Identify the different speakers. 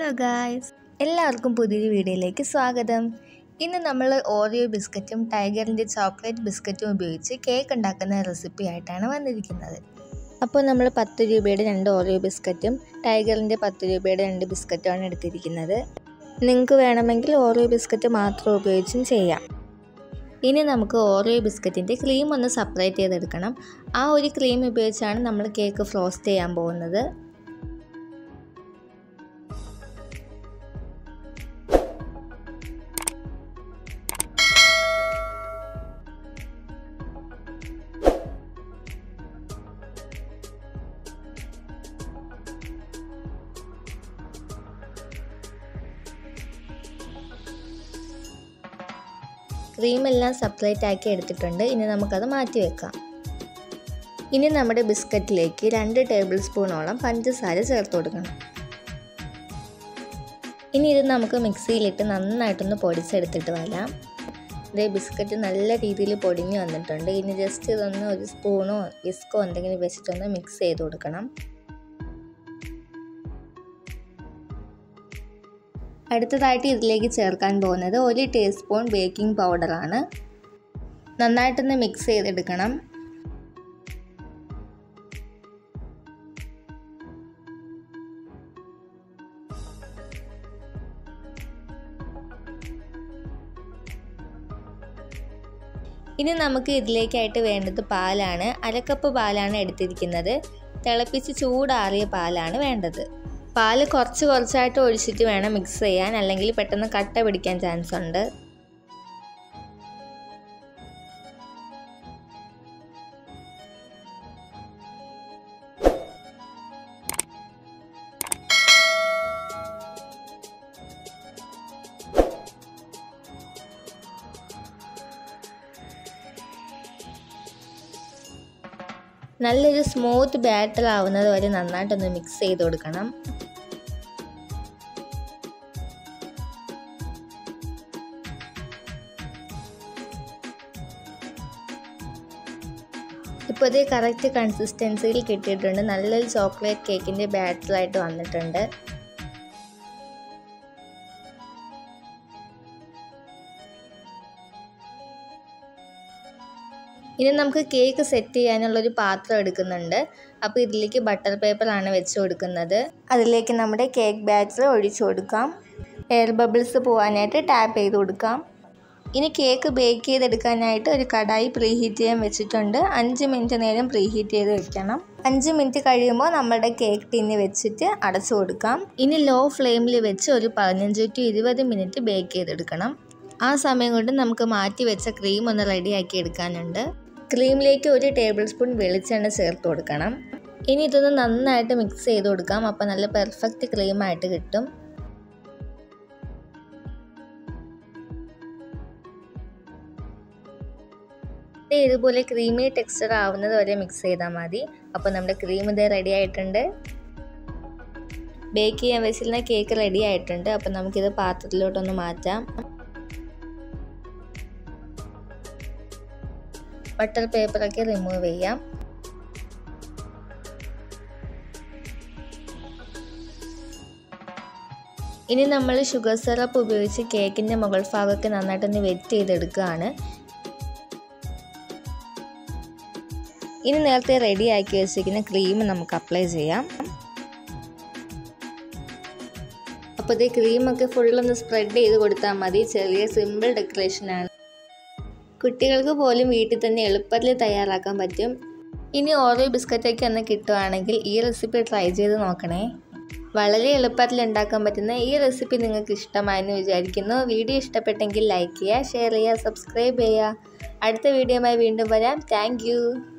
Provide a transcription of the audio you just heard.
Speaker 1: hello guys എല്ലാവർക്കും പുതിയൊരു വീഡിയോയിലേക്ക് സ്വാഗതം ഇന്ന് നമ്മൾ ഓറിയോ ബിസ്ക്കറ്റും ടൈഗറിൻ്റെ ചോക്ലേറ്റ് ബിസ്ക്കറ്റും ഉപയോഗിച്ച് കേക്ക് ഉണ്ടാക്കുന്ന റെസിപ്പി ആയിട്ടാണ് വന്നിരിക്കുന്നത് അപ്പോൾ നമ്മൾ പത്ത് രൂപയുടെ രണ്ട് ഓറിയോ ബിസ്ക്കറ്റും ടൈഗറിൻ്റെ പത്ത് രൂപയുടെ രണ്ട് ബിസ്ക്കറ്റുമാണ് എടുത്തിരിക്കുന്നത് നിങ്ങൾക്ക് വേണമെങ്കിൽ ഓറിയോ ബിസ്ക്കറ്റ് മാത്രം ഉപയോഗിച്ചും ചെയ്യാം ഇനി നമുക്ക് ഓറിയോ ബിസ്ക്കറ്റിൻ്റെ ക്രീം ഒന്ന് സെപ്പറേറ്റ് ചെയ്തെടുക്കണം ആ ഒരു ക്രീം ഉപയോഗിച്ചാണ് നമ്മൾ കേക്ക് ഫ്രോസ്റ്റ് ചെയ്യാൻ പോകുന്നത് ക്രീമെല്ലാം സെപ്പറേറ്റ് ആക്കി എടുത്തിട്ടുണ്ട് ഇനി നമുക്കത് മാറ്റി വെക്കാം ഇനി നമ്മുടെ ബിസ്ക്കറ്റിലേക്ക് രണ്ട് ടേബിൾ സ്പൂണോളം പഞ്ചസാര ചേർത്ത് കൊടുക്കണം ഇനി ഇത് നമുക്ക് മിക്സിയിലിട്ട് നന്നായിട്ടൊന്ന് പൊടിച്ചെടുത്തിട്ട് വരാം ഇതേ ബിസ്ക്കറ്റ് നല്ല രീതിയിൽ പൊടിഞ്ഞു വന്നിട്ടുണ്ട് ഇനി ജസ്റ്റ് ഇതൊന്ന് ഒരു സ്പൂണോ വിസ്കോ എന്തെങ്കിലും വെച്ചിട്ടൊന്ന് മിക്സ് ചെയ്ത് കൊടുക്കണം അടുത്തതായിട്ട് ഇതിലേക്ക് ചേർക്കാൻ പോകുന്നത് ഒരു ടീസ്പൂൺ ബേക്കിംഗ് പൗഡറാണ് നന്നായിട്ടൊന്ന് മിക്സ് ചെയ്തെടുക്കണം ഇനി നമുക്ക് ഇതിലേക്കായിട്ട് വേണ്ടത് പാലാണ് അരക്കപ്പ് പാലാണ് എടുത്തിരിക്കുന്നത് തിളപ്പിച്ച് ചൂടാറിയ പാലാണ് വേണ്ടത് പാല് കുറച്ച് കുറച്ചായിട്ട് ഒഴിച്ചിട്ട് വേണം മിക്സ് ചെയ്യാൻ അല്ലെങ്കിൽ പെട്ടെന്ന് കട്ട പിടിക്കാൻ ചാൻസ് ഉണ്ട് നല്ലൊരു സ്മൂത്ത് ബാറ്റർ ആവുന്നത് വരെ നന്നായിട്ടൊന്ന് മിക്സ് ചെയ്ത് കൊടുക്കണം ഇപ്പോൾ ഇത് കറക്റ്റ് കൺസിസ്റ്റൻസിയിൽ കിട്ടിയിട്ടുണ്ട് നല്ലൊരു ചോക്ലേറ്റ് കേക്കിൻ്റെ ബാറ്ററായിട്ട് വന്നിട്ടുണ്ട് ഇനി നമുക്ക് കേക്ക് സെറ്റ് ചെയ്യാനുള്ളൊരു പാത്രം എടുക്കുന്നുണ്ട് അപ്പോൾ ഇതിലേക്ക് ബട്ടർ പേപ്പറാണ് വെച്ച് കൊടുക്കുന്നത് അതിലേക്ക് നമ്മുടെ കേക്ക് ബാറ്റർ ഒഴിച്ചു കൊടുക്കാം എയർ ബബിൾസ് പോകാനായിട്ട് ടാപ്പ് ചെയ്ത് കൊടുക്കാം ഇനി കേക്ക് ബേക്ക് ചെയ്തെടുക്കാനായിട്ട് ഒരു കടായി പ്രീ ഹീറ്റ് ചെയ്യാൻ വെച്ചിട്ടുണ്ട് അഞ്ച് മിനിറ്റ് നേരം പ്രീ ഹീറ്റ് ചെയ്ത് വെക്കണം അഞ്ച് മിനിറ്റ് കഴിയുമ്പോൾ നമ്മുടെ കേക്ക് ടിന്ന് വെച്ചിട്ട് അടച്ചു കൊടുക്കാം ഇനി ലോ ഫ്ലെയിമിൽ വെച്ച് ഒരു പതിനഞ്ച് ടു ഇരുപത് മിനിറ്റ് ബേക്ക് ചെയ്തെടുക്കണം ആ സമയം കൊണ്ട് നമുക്ക് മാറ്റി വെച്ച ക്രീം ഒന്ന് റെഡിയാക്കി എടുക്കാനുണ്ട് ക്രീമിലേക്ക് ഒരു ടേബിൾ സ്പൂൺ വെളിച്ചെണ്ണ ചേർത്ത് കൊടുക്കണം ഇനി ഇതൊന്ന് നന്നായിട്ട് മിക്സ് ചെയ്ത് കൊടുക്കാം അപ്പോൾ നല്ല പെർഫെക്റ്റ് ക്രീമായിട്ട് കിട്ടും ഇതുപോലെ ക്രീമി ടെക്സ്ചർ ആവുന്നത് വരെ മിക്സ് ചെയ്താൽ മതി അപ്പോൾ നമ്മുടെ ക്രീം ഇത് റെഡി ആയിട്ടുണ്ട് ബേക്ക് ചെയ്യാൻ വെച്ചിരുന്ന കേക്ക് റെഡി ആയിട്ടുണ്ട് അപ്പോൾ നമുക്കിത് പാത്രത്തിലോട്ടൊന്ന് മാറ്റാം ബട്ടർ പേപ്പറൊക്കെ റിമൂവ് ചെയ്യാം ഇനി നമ്മൾ ഷുഗർ സിറപ്പ് ഉപയോഗിച്ച് കേക്കിൻ്റെ മുകൾ ഭാഗമൊക്കെ നന്നായിട്ടൊന്ന് വെറ്റ് ചെയ്തെടുക്കുകയാണ് ഇനി നേരത്തെ റെഡി ആക്കി വെച്ചിരിക്കുന്ന ക്രീം നമുക്ക് അപ്ലൈ ചെയ്യാം അപ്പോൾ ഇത് ക്രീമൊക്കെ ഫുള്ളൊന്ന് സ്പ്രെഡ് ചെയ്ത് കൊടുത്താൽ മതി ചെറിയ സിമ്പിൾ ഡെക്കറേഷനാണ് കുട്ടികൾക്ക് പോലും വീട്ടിൽ തന്നെ എളുപ്പത്തിൽ തയ്യാറാക്കാൻ പറ്റും ഇനി ഓറിയോ ബിസ്ക്കറ്റൊക്കെ ഒന്ന് കിട്ടുവാണെങ്കിൽ ഈ റെസിപ്പി ട്രൈ ചെയ്ത് നോക്കണേ വളരെ എളുപ്പത്തിൽ ഉണ്ടാക്കാൻ പറ്റുന്ന ഈ റെസിപ്പി നിങ്ങൾക്ക് ഇഷ്ടമായെന്ന് വിചാരിക്കുന്നു വീഡിയോ ഇഷ്ടപ്പെട്ടെങ്കിൽ ലൈക്ക് ചെയ്യുക ഷെയർ ചെയ്യുക സബ്സ്ക്രൈബ് ചെയ്യുക അടുത്ത വീഡിയോയുമായി വീണ്ടും വരാം താങ്ക്